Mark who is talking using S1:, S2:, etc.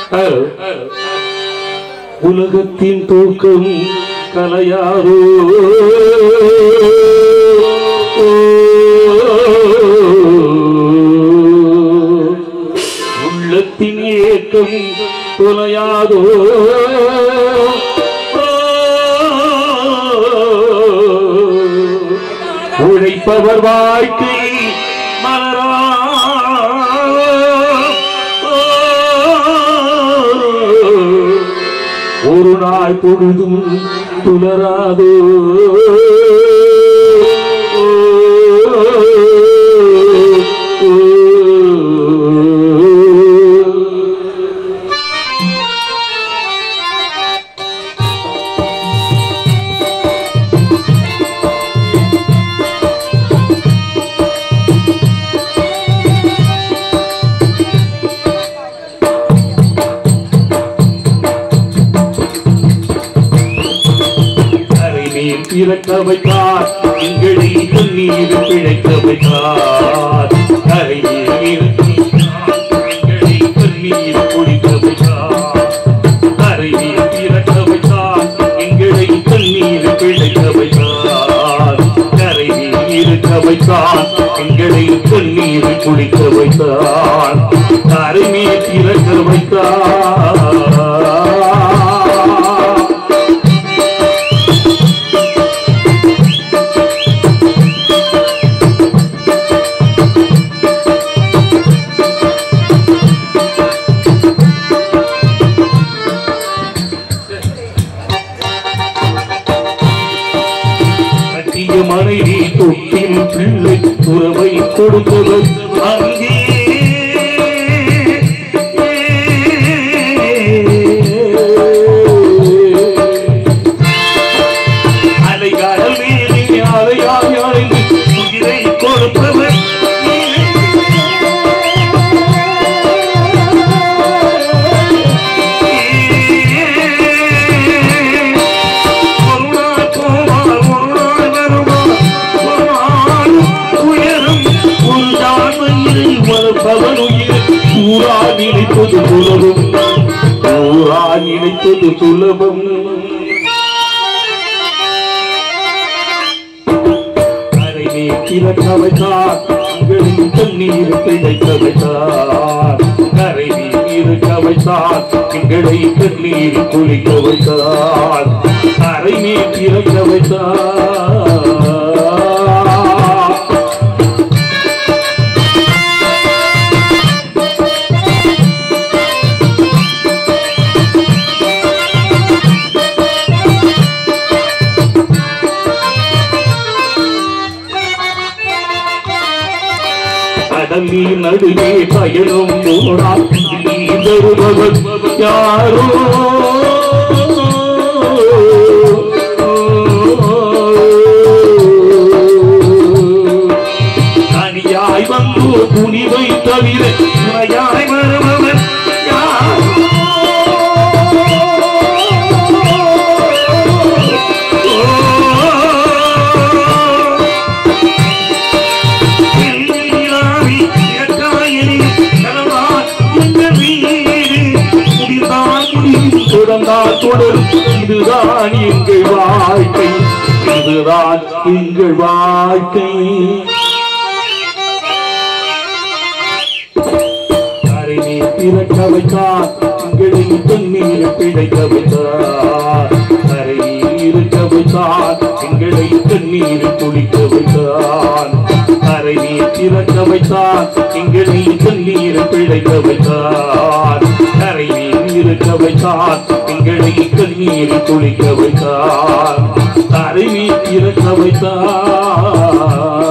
S1: உலகத்தின் தூக்கம் கலையாரோ உள்ளத்தின் ஏக்கம் துணையாதோ உழைப்பவர் வாழ்க்கை மலரா ஒரு நாள் பொழுதும் துலராதோ கரை நீர் பிறக்க வைத்தார் எங்களை தண்ணீர் பிழைக்க வைத்தார் கரை நீர் எங்களை தண்ணீர் குடிக்க வைத்தார் கரை நீர் பிறக்க வைத்தார் எங்களை தண்ணீர் பிழைக்க வைத்தார் கரை நீர் இருக்க வைத்தார் எங்களை தண்ணீர் குடிக்க வைத்தார் கரை நீர் பிறக்க வைத்தார் கட்டிய மனைவி தொட்டில் பிள்ளை உறவை கொடுத்தவர் அங்கே அலைகால் மேலே அலையாய் அலைந்து உயிரை கொடுப்பவர் ஒரு நாள் போவார், ஒரு நாள் வருவார், ஒரு நாள் உயரும். ஒரு தாழ்மையில் வளர்ப்பவன் உயிர். ஊரா நினைப்பது சுலபம் ஊரா நினைப்பது சுலபம் கரையை திறக்க வைத்தார் உங்களின் தண்ணீர் பிழைக்க வைத்தார் கரை இருக்க வைத்தார் எங்களை தண்ணீர் குளிக்க வைத்தார் கரை நீர் திறக்க வைத்தார் கடலில் நடுவே பயணம் போனார் நீ தருபவன் யாரோ தனியாய் வந்து துணிவை தவிர துணையாய் வருபவன் யாரோ தொடரும் இதுதான் எங்கள் வாழ்க்கை இதுதான் எங்கள் வாழ்க்கை கரையை பிறக்க வைத்தார் எங்களை தண்ணீர் பிழைக்க வைத்தார் கரையில் இருக்க வைத்தார் எங்களை தண்ணீர் குளிக்க வைத்தார் கரையை பிறக்க வைத்தார் எங்களை தண்ணீர் பிழைக்க வைத்தார் கரையில் இருக்க வைத்தார் எங்களை தண்ணீர் குளிக்க வைத்தார் கரையை பிறக்க வைத்தார்